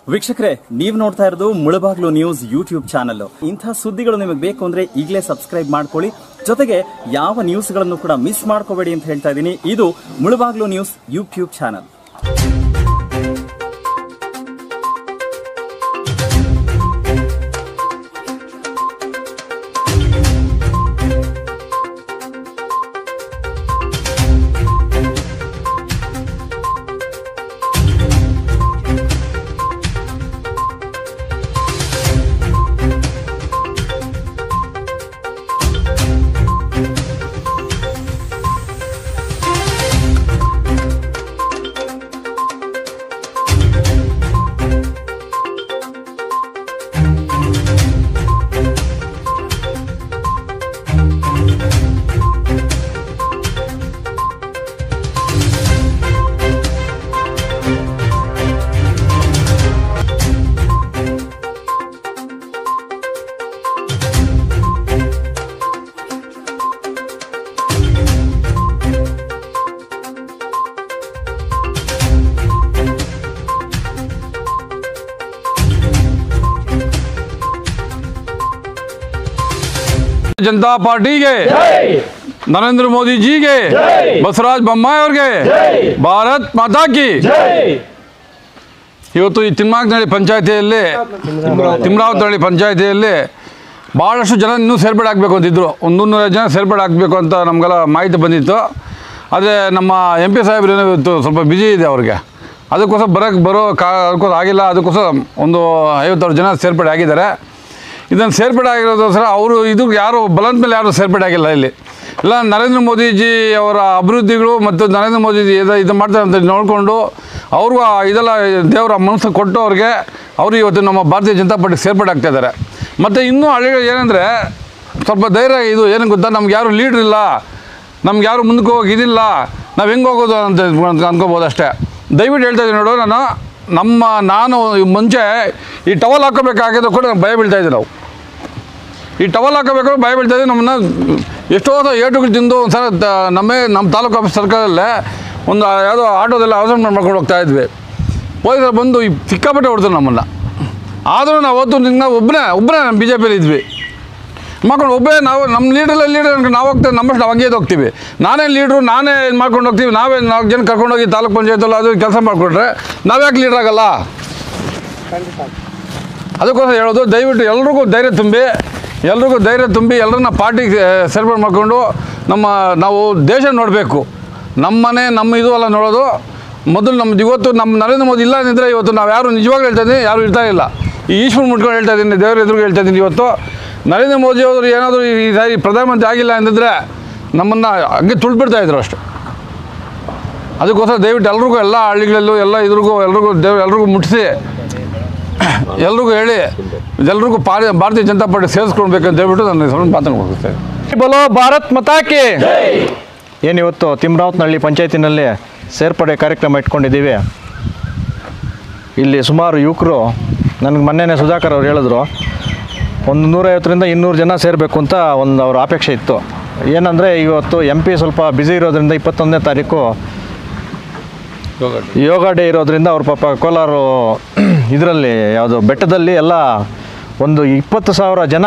ವೀಕ್ಷಕರೇ ನೀವು ನೋಡ್ತಾ ಇರೋದು ಮುಳಬಾಗ್ಲು ನ್ಯೂಸ್ ಯೂಟ್ಯೂಬ್ ಚಾನಲ್ ಇಂಥ ಸುದ್ದಿಗಳು ನಿಮಗೆ ಬೇಕು ಅಂದ್ರೆ ಈಗಲೇ ಸಬ್ಸ್ಕ್ರೈಬ್ ಮಾಡ್ಕೊಳ್ಳಿ ಜೊತೆಗೆ ಯಾವ ನ್ಯೂಸ್ಗಳನ್ನು ಕೂಡ ಮಿಸ್ ಮಾಡ್ಕೋಬೇಡಿ ಅಂತ ಹೇಳ್ತಾ ಇದ್ದೀನಿ ಇದು Mulbagal news YouTube channel Janata ಪಾರ್ಟಿಗೆ ನರೇಂದ್ರ ಮೋದಿ ಜಿಗೆ ಬಸವರಾಜ ಬೊಮ್ಮಾಯಿ ಅವ್ರಿಗೆ ಭಾರತ್ ಮಾತಾ ಕಿ ಇವತ್ತು ಈ ತಿಮ್ಮಾಕ್ನಹಳ್ಳಿ ಪಂಚಾಯತಿಯಲ್ಲಿ ತಿಮ್ರಾವತಹಳ್ಳಿ ಪಂಚಾಯತಿಯಲ್ಲಿ ಭಾಳಷ್ಟು ಜನ ಇನ್ನೂ ಸೇರ್ಪಡೆ ಆಗಬೇಕು ಅಂತಿದ್ರು ಒಂದು ಮುನ್ನೂರೈವತ್ತು ಜನ ಸೇರ್ಪಡೆ ಆಗಬೇಕು ಅಂತ ನಮಗೆಲ್ಲ ಮಾಹಿತಿ ಬಂದಿತ್ತು ಆದರೆ ನಮ್ಮ ಎಂ ಪಿ ಸಾಹೇಬ್ರು ಏನೋ ಇವತ್ತು ಸ್ವಲ್ಪ ಬ್ಯುಸಿ ಇದೆ ಅವ್ರಿಗೆ ಅದಕ್ಕೋಸ್ಕರ ಬರೋಕ್ಕೆ ಬರೋ ಕಾ ಅದಕ್ಕೋಸ್ಕರ ಆಗಿಲ್ಲ ಅದಕ್ಕೋಸ್ಕರ ಒಂದು ಐವತ್ತಾರು ಜನ ಸೇರ್ಪಡೆ ಆಗಿದ್ದಾರೆ ಇದನ್ನು ಸೇರ್ಪಡೆ ಆಗಿರೋದೋಸ್ಕರ ಅವರು ಇದು ಯಾರು ಬಲದ ಮೇಲೆ ಯಾರು ಸೇರ್ಪಡೆ ಆಗಿಲ್ಲ ಇಲ್ಲಿ ಇಲ್ಲ ನರೇಂದ್ರ ಮೋದಿಜಿ ಅವರ ಅಭಿವೃದ್ಧಿಗಳು ಮತ್ತು ನರೇಂದ್ರ ಮೋದಿಜಿ ಇದು ಇದು ಮಾಡ್ತಾರೆ ಅಂತ ನೋಡಿಕೊಂಡು ಅವ್ರಿಗೂ ಆ ಇದೆಲ್ಲ ದೇವರ ಮನಸ್ಸು ಕೊಟ್ಟು ಅವ್ರಿಗೆ ಅವರು ಇವತ್ತು ನಮ್ಮ ಭಾರತೀಯ ಜನತಾ ಪಾರ್ಟಿ ಸೇರ್ಪಡೆ ಆಗ್ತಾ ಇದ್ದಾರೆ ಮತ್ತು ಇನ್ನೂ ಹಳ್ಳಿಗಳು ಏನಂದರೆ ಸ್ವಲ್ಪ ಧೈರ್ಯ ಇದು ಏನು ಗೊತ್ತಾ ನಮ್ಗೆ ಯಾರು ಲೀಡ್ರ್ ಇಲ್ಲ ನಮ್ಗೆ ಯಾರು ಮುಂದಕ್ಕೆ ಹೋಗಿ ಇದಿಲ್ಲ ನಾವು ಹೆಂಗೆ ಹೋಗೋದು ಅಂತ ಅನ್ಕೋಬೋದು ಅಷ್ಟೇ ದಯವಿಟ್ಟು ಹೇಳ್ತಾ ಇದ್ದೀನಿ ನೋಡು ನಾನು ನಮ್ಮ ನಾನು ಮುಂಚೆ ಈ ಟವಲ್ ಹಾಕೋಬೇಕಾಗಿದ್ದು ಕೂಡ ನಾನು ಭಯ ಬೀಳ್ತಾ ಇದ್ದೆ ನಾವು ಈ ಟವಲ್ ಹಾಕೋಬೇಕಾದ್ರೆ ಭಯ ಬೀಳ್ತಾ ಇದ್ದೆ ನಮ್ಮನ್ನ ಎಷ್ಟೋ ಏಟುಗಳು ತಿಂದು ಒಂದು ಸಲ ತ- ನಮ್ಮೇ ನಮ್ಮ ತಾಲೂಕು ಆಫೀಸ್ ಸರ್ಕಲಲ್ಲೇ ಒಂದು ಯಾವುದೋ ಆಟೋದೆಲ್ಲ ಅವಸರ ಮಾಡ್ಕೊಂಡು ಹೋಗ್ತಾ ಇದ್ವಿ ಪೊಲೀಸರು ಬಂದು ಈ ಸಿಕ್ಕಾಪಟ್ಟೆ ಹೊಡೆದ್ರು ನಮ್ಮನ್ನು ಆದರೂ ನಾವು ಅವತ್ತು ನಿನ್ನ ಒಬ್ಬನೇ ಒಬ್ಬನೇ ನಮ್ಮ ಬಿ ಜೆ ಪಿಲಿ ಇದ್ವಿ ಮಾಡ್ಕೊಂಡು ಒಬ್ಬೇ ನಾವು ನಮ್ಮ ಲೀಡ್ರೆಲ್ಲ ಲೀಡರ್ ಅನ್ಕೊಂಡು ನಾವು ಹೋಗ್ತೇವೆ ನಮ್ಮಷ್ಟು ನಾವು ಹಂಗೆ ಹೋಗ್ತೀವಿ ನಾನೇ ಲೀಡ್ರು ನಾನೇ ಇದು ಮಾಡ್ಕೊಂಡು ಹೋಗ್ತೀವಿ ನಾವೇ ನಾಲ್ಕು ಜನ ಕರ್ಕೊಂಡೋಗಿ ತಾಲೂಕು ಪಂಚಾಯತಲ್ಲ ಅದು ಕೆಲಸ ಮಾಡಿಕೊಟ್ರೆ ನಾವ್ಯಾಕೆ ಲೀಡ್ರ್ ಆಗಲ್ಲ ಅದಕ್ಕೋಸ್ಕರ ಹೇಳೋದು ದಯವಿಟ್ಟು ಎಲ್ರಿಗೂ ಧೈರ್ಯ ತುಂಬಿ ಎಲ್ರಿಗೂ ಧೈರ್ಯ ತುಂಬಿ ಎಲ್ಲರನ್ನ ಪಾರ್ಟಿಗೆ ಸೇರ್ಪಡೆ ಮಾಡಿಕೊಂಡು ನಮ್ಮ ನಾವು ದೇಶ ನೋಡಬೇಕು ನಮ್ಮನೆ ನಮ್ಮ ಇದು ಅಲ್ಲ ನೋಡೋದು ಮೊದಲು ನಮ್ದು ಇವತ್ತು ನಮ್ಮ ನರೇಂದ್ರ ಮೋದಿ ಇಲ್ಲ ಅಂದಿದ್ರೆ ಇವತ್ತು ನಾವು ಯಾರು ನಿಜವಾಗ್ಲೂ ಹೇಳ್ತಾ ಇದ್ದೀನಿ ಯಾರು ಇರ್ತಾ ಇಲ್ಲ ಈ ಈಶ್ವರ್ ಮುಟ್ಕೊಂಡು ಹೇಳ್ತಾ ಇದ್ದೀನಿ ದೇವ್ರ ಎದುರಿಗೆ ಹೇಳ್ತಾ ಇದ್ದೀನಿ ಇವತ್ತು ನರೇಂದ್ರ ಮೋದಿ ಅವರು ಏನಾದರೂ ಈ ಸಾರಿ ಪ್ರಧಾನಮಂತ್ರಿ ಆಗಿಲ್ಲ ಅಂದಿದ್ರೆ ನಮ್ಮನ್ನು ಹಂಗೆ ತುಳ್ಬಿಡ್ತಾ ಇದ್ರು ಅಷ್ಟೆ ಅದಕ್ಕೋಸ್ಕರ ದಯವಿಟ್ಟು ಎಲ್ರಿಗೂ ಎಲ್ಲ ಹಳ್ಳಿಗಳಲ್ಲೂ ಎಲ್ಲ ಇದ್ರಿಗೂ ಎಲ್ರಿಗೂ ದೇವ್ ಎಲ್ರಿಗೂ ಮುಟ್ಟಿಸಿ ಎಲ್ರಿಗೂ ಹೇಳಿ ಎಲ್ರಿಗೂ ಪಾರಿ ಭಾರತೀಯ ಜನತಾ ಪಾರ್ಟಿ ಸೇರಿಸ್ಕೊಳ್ಬೇಕಂತ ಹೇಳ್ಬಿಟ್ಟು ನಾನು ಸ್ವಲ್ಪ ಮಾತನಾಡ್ಕೊಳ್ತೇನೆ ಬಲೋ ಭಾರತ್ ಮತಾಕಿ ಏನಿವತ್ತು ತಿಮ್ರಾವತ್ನಹಳ್ಳಿ ಪಂಚಾಯತಿನಲ್ಲಿ ಸೇರ್ಪಡೆ ಕಾರ್ಯಕ್ರಮ ಇಟ್ಕೊಂಡಿದ್ದೀವಿ ಇಲ್ಲಿ ಸುಮಾರು ಯುವಕರು ನನಗೆ ಮೊನ್ನೆನೇ ಸುಧಾಕರ್ ಅವ್ರು ಹೇಳಿದ್ರು ಒಂದು ನೂರೈವತ್ತರಿಂದ ಇನ್ನೂರು ಜನ ಸೇರಬೇಕು ಅಂತ ಒಂದು ಅವ್ರ ಅಪೇಕ್ಷೆ ಇತ್ತು ಏನಂದರೆ ಇವತ್ತು ಎಂ ಪಿ ಸ್ವಲ್ಪ ಬ್ಯುಸಿ ಇರೋದ್ರಿಂದ ಇಪ್ಪತ್ತೊಂದನೇ ತಾರೀಕು ಯೋಗ ಡೇ ಇರೋದ್ರಿಂದ ಅವ್ರ ಪಾಪ ಕೋಲಾರ ಇದರಲ್ಲಿ ಯಾವುದು ಬೆಟ್ಟದಲ್ಲಿ ಎಲ್ಲ ಒಂದು ಇಪ್ಪತ್ತು ಸಾವಿರ ಜನ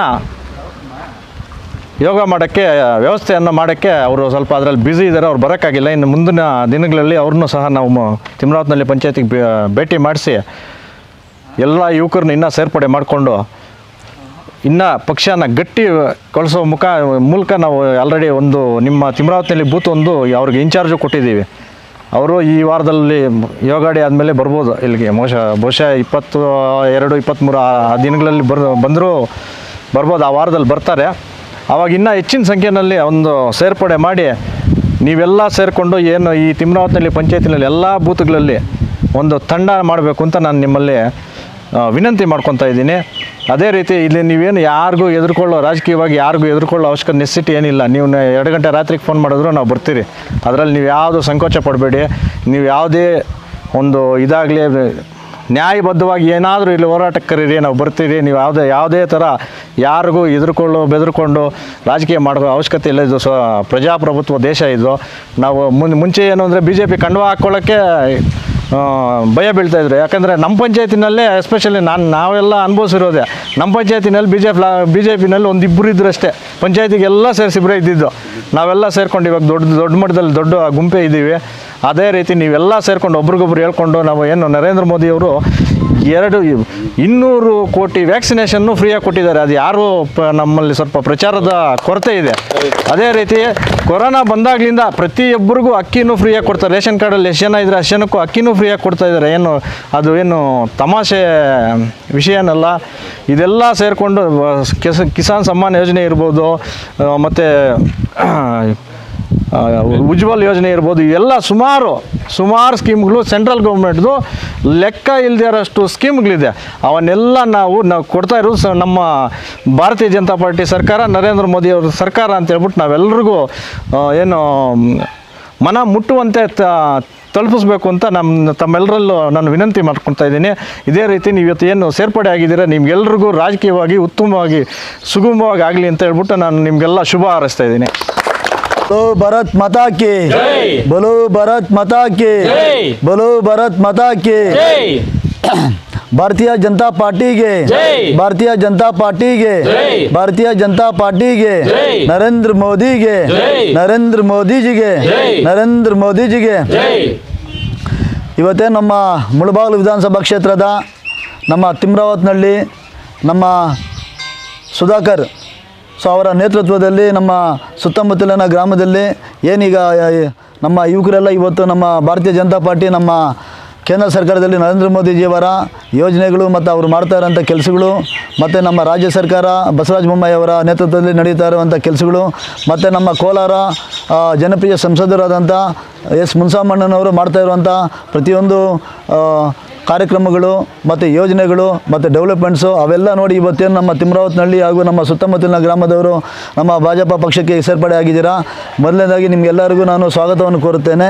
ಯೋಗ ಮಾಡೋಕ್ಕೆ ವ್ಯವಸ್ಥೆಯನ್ನು ಮಾಡೋಕ್ಕೆ ಅವರು ಸ್ವಲ್ಪ ಅದರಲ್ಲಿ ಬ್ಯುಸಿ ಇದ್ದಾರೆ ಅವ್ರು ಬರೋಕ್ಕಾಗಿಲ್ಲ ಇನ್ನು ಮುಂದಿನ ದಿನಗಳಲ್ಲಿ ಅವ್ರನ್ನೂ ಸಹ ನಾವು ಮ- ತಿಮ್ರಾವತ್ನಲ್ಲಿ ಪಂಚಾಯತಿಗೆ ಬೇ- ಭೇಟಿ ಮಾಡಿಸಿ ಎಲ್ಲ ಯುವಕರನ್ನ ಇನ್ನೂ ಸೇರ್ಪಡೆ ಮಾಡಿಕೊಂಡು ಇನ್ನು ಪಕ್ಷನ ಗಟ್ಟಿ ಕಳಿಸೋ ಮುಖ ಮೂಲಕ ನಾವು ಆಲ್ರೆಡಿ ಒಂದು ನಿಮ್ಮ ತಿಮ್ರಾವತಿನಲ್ಲಿ ಬೂತ್ ಒಂದು ಅವ್ರಿಗೆ ಇನ್ಚಾರ್ಜು ಕೊಟ್ಟಿದ್ದೀವಿ ಅವರು ಈ ವಾರದಲ್ಲಿ ಯೋಗ ಡೇ ಆದಮೇಲೆ ಬರ್ಬೋದು ಇಲ್ಲಿಗೆ ಬಹುಶಃ ಬಹುಶಃ ಇಪ್ಪತ್ತು ಎರಡು ಇಪ್ಪತ್ತ್ಮೂರು ಆ ಆ ದಿನಗಳಲ್ಲಿ ಬರ್ ಬಂದರೂ ಬರ್ಬೋದು ಆ ವಾರದಲ್ಲಿ ಬರ್ತಾರೆ ಆವಾಗ ಇನ್ನೂ ಹೆಚ್ಚಿನ ಸಂಖ್ಯೆಯಲ್ಲಿ ಒಂದು ಸೇರ್ಪಡೆ ಮಾಡಿ ನೀವೆಲ್ಲ ಸೇರಿಕೊಂಡು ಏನು ಈ ತಿಮ್ರಾವತಿನಲ್ಲಿ ಪಂಚಾಯತಿನಲ್ಲಿ ಎಲ್ಲ ಬೂತ್ಗಳಲ್ಲಿ ಒಂದು ತಂಡ ಮಾಡಬೇಕು ಅಂತ ನಾನು ನಿಮ್ಮಲ್ಲಿ ಆ, ವಿನಂತಿ ಮಾಡ್ಕೊತಾ ಇದ್ದೀನಿ ಅದೇ ರೀತಿ ಇಲ್ಲಿ ನೀವೇನು ಯಾರಿಗೂ ಎದುರ್ಕೊಳ್ಳೋ ರಾಜಕೀಯವಾಗಿ ಯಾರಿಗೂ ಎದುರ್ಕೊಳ್ಳೋ ಅವಶ್ಯಕತೆ ನೆಸಿಟಿ ಏನಿಲ್ಲ ನೀವು ನ- ಎರಡು ಗಂಟೆ ರಾತ್ರಿಗೆ ಫೋನ್ ಮಾಡಿದ್ರು ನಾವು ಬರ್ತೀರಿ ಅದರಲ್ಲಿ ನೀವು ಯಾವುದು ಸಂಕೋಚ ಪಡಬೇಡಿ ನೀವು ಯಾವುದೇ ಒಂದು ಇದಾಗಲಿ ನ್ಯಾಯಬದ್ಧವಾಗಿ ಏನಾದರೂ ಇಲ್ಲಿ ಹೋರಾಟಕ್ಕೆ ಕರೀರಿ ನಾವು ಬರ್ತೀರಿ ನೀವು ಯಾವುದೇ ಯಾವುದೇ ಥರ ಯಾರಿಗೂ ಎದುರ್ಕೊಳ್ಳೋ ಬೆದರ್ಕೊಂಡು ರಾಜಕೀಯ ಮಾಡೋ ಅವಶ್ಯಕತೆ ಇಲ್ಲ ಇದು ಸ್ವ ಪ್ರಜಾಪ್ರಭುತ್ವ ದೇಶ ಇದು ನಾವು ಮುನ್ ಮುಂಚೆ ಏನು ಅಂದರೆ ಬಿ ಜೆ ಪಿ ಕಂಡುವ ಹಾಕ್ಕೊಳ್ಳೋಕ್ಕೆ ಆ, ಭಯ ಬೀಳ್ತಾ ಇದ್ರು ಯಾಕಂದರೆ ನಮ್ಮ ಪಂಚಾಯತಿನಲ್ಲೇ ಎಸ್ಪೆಷಲಿ ನಾನು ನಾವೆಲ್ಲ ಅನುಭವಿಸಿರೋದೆ ನಮ್ಮ ಪಂಚಾಯತಿನಲ್ಲಿ B J P B J ಪಿನಲ್ಲಿ ಒಂದು ಇಬ್ಬರು ಇದ್ರು ಅಷ್ಟೇ ಪಂಚಾಯತಿಗೆಲ್ಲ ಸೇರಿಸಿ ಇಬ್ಬರೇ ಇದ್ದಿದ್ದು ನಾವೆಲ್ಲ ಸೇರ್ಕೊಂಡು ಇವಾಗ ದೊಡ್ಡ ದೊಡ್ಡ ಮಟ್ಟದಲ್ಲಿ ದೊಡ್ಡ ಗುಂಪೆ ಇದ್ದೀವಿ ಅದೇ ರೀತಿ ನೀವೆಲ್ಲ ಸೇರ್ಕೊಂಡು ಒಬ್ರಿಗೊಬ್ರು ಹೇಳ್ಕೊಂಡು ನಾವು ಏನು ನರೇಂದ್ರ ಮೋದಿಯವರು ಎರಡು ಇನ್ನೂರು ಕೋಟಿ ವ್ಯಾಕ್ಸಿನೇಷನ್ನು ಫ್ರೀಯಾಗಿ ಕೊಟ್ಟಿದ್ದಾರೆ ಅದು ಯಾರು ಪ ನಮ್ಮಲ್ಲಿ ಸ್ವಲ್ಪ ಪ್ರಚಾರದ ಕೊರತೆ ಇದೆ ಅದೇ ರೀತಿ ಕೊರೋನಾ ಬಂದಾಗಲಿಂದ ಪ್ರತಿಯೊಬ್ಬರಿಗೂ ಅಕ್ಕಿನೂ ಫ್ರೀಯಾಗಿ ಕೊಡ್ತಾರೆ ರೇಷನ್ ಕಾರ್ಡಲ್ಲಿ ಎಷ್ಟು ಜನ ಇದ್ರೆ ಅಷ್ಟು ಜನಕ್ಕೂ ಅಕ್ಕಿನೂ ಫ್ರೀಯಾಗಿ ಕೊಡ್ತಾ ಇದ್ದಾರೆ ಏನು ಅದು ಏನು ತಮಾಷೆ ವಿಷಯನಲ್ಲ ಇದೆಲ್ಲ ಸೇರಿಕೊಂಡು ಕೆಸ ಕಿಸಾನ್ ಸಮ್ಮಾನ್ ಯೋಜನೆ ಇರ್ಬೋದು ಮತ್ತು ಆ, ಉಜ್ವಲ್ ಯೋಜನೆ ಇರ್ಬೋದು ಇವೆಲ್ಲ ಸುಮಾರು ಸುಮಾರು ಸ್ಕೀಮ್ಗಳು ಸೆಂಟ್ರಲ್ ಗೌರ್ಮೆಂಟ್ದು ಲೆಕ್ಕ ಇಲ್ಲದೆ ಇರೋಷ್ಟು ಸ್ಕೀಮ್ಗಳಿದೆ ಅವನ್ನೆಲ್ಲ ನಾವು ನಾವು ಕೊಡ್ತಾ ಇರೋದು ಸ ನಮ್ಮ ಭಾರತೀಯ ಜನತಾ ಪಾರ್ಟಿ ಸರ್ಕಾರ ನರೇಂದ್ರ ಮೋದಿ ಅವ್ರ ಸರ್ಕಾರ ಅಂತ ಹೇಳ್ಬಿಟ್ಟು ನಾವೆಲ್ರಿಗೂ ಆ, ಏನು ಮ್, ಮನ ಮುಟ್ಟುವಂತೆ ತ ತಲುಪಿಸ್ಬೇಕು ಅಂತ ನಮ್ಮ ತಮ್ಮೆಲ್ಲರಲ್ಲೂ ನಾನು ವಿನಂತಿ ಮಾಡ್ಕೊತಾ ಇದ್ದೀನಿ ಇದೇ ರೀತಿ ನೀವು ಇವತ್ತು ಏನು ಸೇರ್ಪಡೆ ಆಗಿದ್ದೀರಾ ನಿಮ್ಗೆಲ್ರಿಗೂ ರಾಜಕೀಯವಾಗಿ ಉತ್ತಮವಾಗಿ ಸುಗಮವಾಗಿ ಆಗಲಿ ಅಂತ ಹೇಳ್ಬಿಟ್ಟು ನಾನು ನಿಮಗೆಲ್ಲ ಶುಭ ಹಾರೈಸ್ತಾ ಇದ್ದೀನಿ बोलो भारत माता की बोलो भारत माता की बोलो भारत माता की ಭಾರತೀಯ ಜನತಾ ಪಾರ್ಟಿಗೆ ಭಾರತೀಯ ಜನತಾ ಪಾರ್ಟಿಗೆ ಭಾರತೀಯ ಜನತಾ ಪಾರ್ಟಿಗೆ ನರೇಂದ್ರ ಮೋದಿಗೆ ನರೇಂದ್ರ ಮೋದಿಜಿಗೆ ನರೇಂದ್ರ ಮೋದಿಜಿಗೆ ಇವತ್ತೇ ನಮ್ಮ ಮುಳಬಾಗಿಲು ವಿಧಾನಸಭಾ ಕ್ಷೇತ್ರದ ನಮ್ಮ ತಿಮ್ರಾವತ್ನಲ್ಲಿ ನಮ್ಮ ಸುಧಾಕರ್ ಸೊ ಅವರ ನೇತೃತ್ವದಲ್ಲಿ ನಮ್ಮ ಸುತ್ತಮುತ್ತಲಿನ ಗ್ರಾಮದಲ್ಲಿ ಏನೀಗ ಆ, ನಮ್ಮ ಯುವಕರೆಲ್ಲ ಇವತ್ತು ನಮ್ಮ ಭಾರತೀಯ ಜನತಾ ಪಾರ್ಟಿ ನಮ್ಮ ಕೇಂದ್ರ ಸರ್ಕಾರದಲ್ಲಿ ನರೇಂದ್ರ ಮೋದಿಜಿಯವರ ಯೋಜನೆಗಳು ಮತ್ತು ಅವರು ಮಾಡ್ತಾ ಇರೋಂಥ ಕೆಲಸಗಳು ಮತ್ತು ನಮ್ಮ ರಾಜ್ಯ ಸರ್ಕಾರ ಬಸವರಾಜ ಬೊಮ್ಮಾಯಿ ಅವರ ನೇತೃತ್ವದಲ್ಲಿ ನಡೀತಾ ಇರುವಂಥ ಕೆಲಸಗಳು ಮತ್ತು ನಮ್ಮ ಕೋಲಾರ ಆ, ಜನಪ್ರಿಯ ಸಂಸದರಾದಂಥ ಎಸ್ ಮುನ್ಸಾಮಣ್ಣನವರು ಮಾಡ್ತಾ ಇರುವಂಥ ಪ್ರತಿಯೊಂದು ಆ, ಕಾರ್ಯಕ್ರಮಗಳು ಮತ್ತು ಯೋಜನೆಗಳು ಮತ್ತು ಡೆವಲಪ್ಮೆಂಟ್ಸು ಅವೆಲ್ಲ ನೋಡಿ ಇವತ್ತೇನು ನಮ್ಮ ತಿಮ್ರಾವತ್ನಹಳ್ಳಿ ಹಾಗೂ ನಮ್ಮ ಸುತ್ತಮುತ್ತಲಿನ ಗ್ರಾಮದವರು ನಮ್ಮ ಭಾಜಪ ಪಕ್ಷಕ್ಕೆ ಸೇರ್ಪಡೆ ಆಗಿದ್ದೀರಾ ಮೊದಲನೇದಾಗಿ ನಿಮಗೆಲ್ಲರಿಗೂ ನಾನು ಸ್ವಾಗತವನ್ನು ಕೋರುತ್ತೇನೆ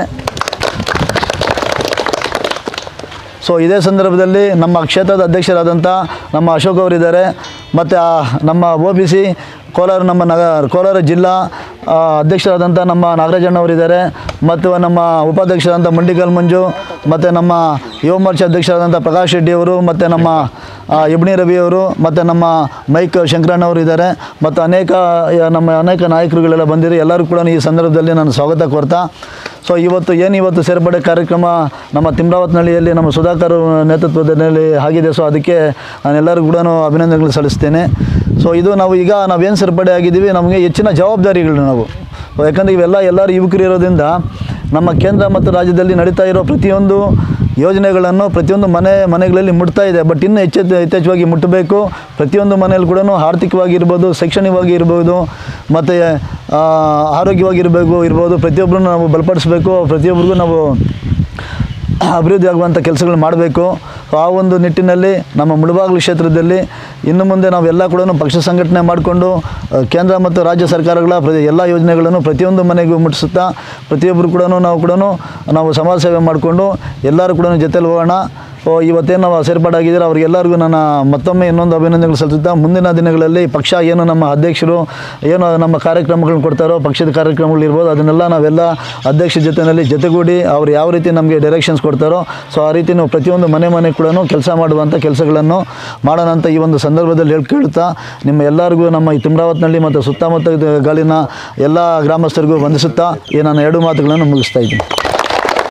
ಸೊ ಇದೇ ಸಂದರ್ಭದಲ್ಲಿ ನಮ್ಮ ಕ್ಷೇತ್ರದ ಅಧ್ಯಕ್ಷರಾದಂಥ ನಮ್ಮ ಅಶೋಕ್ ಅವರಿದ್ದಾರೆ ಮತ್ತು ಆ ನಮ್ಮ ಒ ಬಿ ಸಿ ಕೋಲಾರ ನಮ್ಮ ನಗ ಕೋಲಾರ ಜಿಲ್ಲಾ ಆ, ಅಧ್ಯಕ್ಷರಾದಂಥ ನಮ್ಮ ನಾಗರಾಜಣ್ಣವರಿದ್ದಾರೆ ಮತ್ತು ನಮ್ಮ ಉಪಾಧ್ಯಕ್ಷರಾದಂಥ ಮಂಡಿಕಲ್ ಮಂಜು ಮತ್ತು ನಮ್ಮ ಯುವ ಮೋರ್ಚಾ ಅಧ್ಯಕ್ಷರಾದಂಥ ಪ್ರಕಾಶ್ ರೆಡ್ಡಿ ಅವರು ಮತ್ತು ನಮ್ಮ ಆ, ಇಬ್ನಿ ರವಿ ಅವರು ಮತ್ತು ನಮ್ಮ ಮೈಕ್ ಶಂಕರಣ್ಣವರು ಇದ್ದಾರೆ ಮತ್ತು ಅನೇಕ ಯ- ನಮ್ಮ ಅನೇಕ ನಾಯಕರುಗಳೆಲ್ಲ ಬಂದಿರಿ ಎಲ್ಲರೂ ಕೂಡ ಈ ಸಂದರ್ಭದಲ್ಲಿ ನಾನು ಸ್ವಾಗತ ಕೋರ್ತಾ ಸೊ ಇವತ್ತು ಏನು ಇವತ್ತು ಸೇರ್ಪಡೆ ಕಾರ್ಯಕ್ರಮ ನಮ್ಮ ತಿಮ್ರಾವತ್ನಹಳ್ಳಿಯಲ್ಲಿ ನಮ್ಮ ಸುಧಾಕರ್ ನೇತೃತ್ವದಲ್ಲಿ ಆಗಿದೆ ಸೊ ಅದಕ್ಕೆ ನಾನೆಲ್ಲರಿಗೂ ಕೂಡ ಅಭಿನಂದನೆಗಳು ಸಲ್ಲಿಸ್ತೇನೆ ಸೊ ಇದು ನಾವು ಈಗ ನಾವೇನು ಸೇರ್ಪಡೆ ಆಗಿದ್ದೀವಿ ನಮಗೆ ಹೆಚ್ಚಿನ ಜವಾಬ್ದಾರಿಗಳು ನಾವು ಯಾಕಂದರೆ ಇವೆಲ್ಲ ಎಲ್ಲರೂ ಯುವಕರು ಇರೋದ್ರಿಂದ ನಮ್ಮ ಕೇಂದ್ರ ಮತ್ತು ರಾಜ್ಯದಲ್ಲಿ ನಡೀತಾ ಇರೋ ಪ್ರತಿಯೊಂದು ಯೋಜನೆಗಳನ್ನು ಪ್ರತಿಯೊಂದು ಮನೆ ಮನೆಗಳಲ್ಲಿ ಮುಟ್ತಾ ಇದೆ ಬಟ್ ಇನ್ನೂ ಹೆಚ್ಚು ಯಥೇಚ್ಛವಾಗಿ ಮುಟ್ಟಬೇಕು ಪ್ರತಿಯೊಂದು ಮನೆಯಲ್ಲಿ ಕೂಡ ಆರ್ಥಿಕವಾಗಿ ಇರ್ಬೋದು ಶೈಕ್ಷಣಿಕವಾಗಿ ಇರ್ಬೋದು ಮತ್ತು ಆರೋಗ್ಯವಾಗಿರಬೇಕು ಇರ್ಬೋದು ಪ್ರತಿಯೊಬ್ಬರನ್ನು ನಾವು ಬಲಪಡಿಸಬೇಕು ಪ್ರತಿಯೊಬ್ಬರಿಗೂ ನಾವು ಅಭಿವೃದ್ಧಿ ಆಗುವಂಥ ಕೆಲಸಗಳು ಮಾಡಬೇಕು ಆ ಒಂದು ನಿಟ್ಟಿನಲ್ಲಿ ನಮ್ಮ ಮುಳಬಾಗಿಲು ಕ್ಷೇತ್ರದಲ್ಲಿ ಇನ್ನು ಮುಂದೆ ನಾವೆಲ್ಲ ಕೂಡ ಪಕ್ಷ ಸಂಘಟನೆ ಮಾಡಿಕೊಂಡು ಅಹ್, ಕೇಂದ್ರ ಮತ್ತು ರಾಜ್ಯ ಸರ್ಕಾರಗಳ ಪ್ರ ಎಲ್ಲ ಯೋಜನೆಗಳನ್ನು ಪ್ರತಿಯೊಂದು ಮನೆಗೂ ಮುಟ್ಟಿಸುತ್ತಾ ಪ್ರತಿಯೊಬ್ಬರು ಕೂಡ ನಾವು ಕೂಡ ನಾವು ಸಮಾಜ ಸೇವೆ ಮಾಡಿಕೊಂಡು ಎಲ್ಲರೂ ಕೂಡ ಜೊತೆಲಿ ಹೋಗೋಣ ಸೊ ಇವತ್ತೇನು ನಾವು ಸೇರ್ಪಾಡಾಗಿದ್ದಾರೆ ಅವರಿಗೆಲ್ಲರಿಗೂ ನನ್ನ ಮತ್ತೊಮ್ಮೆ ಇನ್ನೊಂದು ಅಭಿನಂದನೆಗಳು ಸಲ್ಲಿಸುತ್ತಾ ಮುಂದಿನ ದಿನಗಳಲ್ಲಿ ಪಕ್ಷ ಏನು ನಮ್ಮ ಅಧ್ಯಕ್ಷರು ಏನು ನಮ್ಮ ಕಾರ್ಯಕ್ರಮಗಳನ್ನ ಕೊಡ್ತಾರೋ ಪಕ್ಷದ ಕಾರ್ಯಕ್ರಮಗಳು ಇರ್ಬೋದು ಅದನ್ನೆಲ್ಲ ನಾವೆಲ್ಲ ಅಧ್ಯಕ್ಷ ಜೊತೆಯಲ್ಲಿ ಜೊತೆಗೂಡಿ ಅವ್ರು ಯಾವ ರೀತಿ ನಮಗೆ ಡೈರೆಕ್ಷನ್ಸ್ ಕೊಡ್ತಾರೋ ಸೊ ಆ ರೀತಿ ನಾವು ಪ್ರತಿಯೊಂದು ಮನೆ ಮನೆ ಕೂಡ ಕೆಲಸ ಮಾಡುವಂಥ ಕೆಲಸಗಳನ್ನು ಮಾಡೋಣ ಅಂತ ಈ ಒಂದು ಸಂದರ್ಭದಲ್ಲಿ ಹೇಳ್ಕೊಳ್ತಾ ನಿಮ್ಮ ಎಲ್ಲರಿಗೂ ನಮ್ಮ ಈ ತಿಮ್ರಾವತ್ನಲ್ಲಿ ಮತ್ತು ಸುತ್ತಮುತ್ತ ಗಾಲಿನ ಎಲ್ಲ ಗ್ರಾಮಸ್ಥರಿಗೂ ವಂದಿಸುತ್ತಾ ಈ ನನ್ನ ಎರಡು ಮಾತುಗಳನ್ನು ಮುಗಿಸ್ತಾ ಇದ್ದೀನಿ